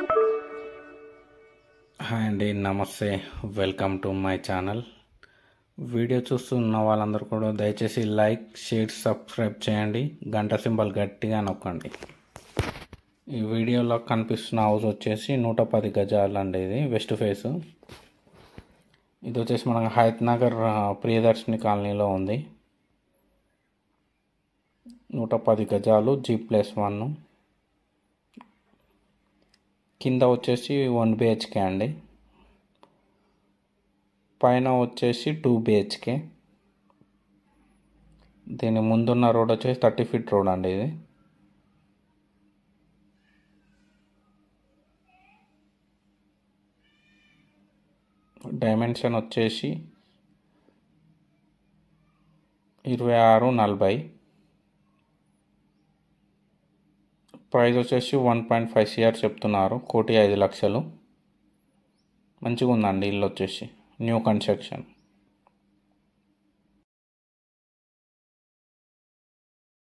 hi అండి నమస్తే welcome to my channel video చూస్తున్న వాళ్ళందరూ కూడా దయచేసి లైక్ షేర్ సబ్స్క్రైబ్ చేయండి గంట సింబల్ గట్టిగా నొక్కండి ఈ వీడియోలో కనిపిస్తున్న హౌస్ వచ్చేసి నూట పది గజాలు అండి ఇది వెస్ట్ ఫేస్ ఇది వచ్చేసి మనకు హయత్ నగర్ ఆ, ప్రియదర్శిని కాలనీలో ఉంది నూట పది గజాలు జీ ప్లస్ వన్ కింద వచ్చేసి వన్ బిహెచ్కే అండి పైన వచ్చేసి టూ బిహెచ్కే దీని ముందున్న రోడ్ వచ్చేసి థర్టీ ఫీట్ రోడ్ అండి ఇది డైమెన్షన్ వచ్చేసి ఇరవై ఆరు నలభై ప్రైస్ వచ్చేసి వన్ పాయింట్ ఫైవ్ సిఆర్ చెప్తున్నారు కోటి ఐదు లక్షలు మంచిగా ఉందండి ఇల్లు వచ్చేసి న్యూ కన్స్ట్రక్షన్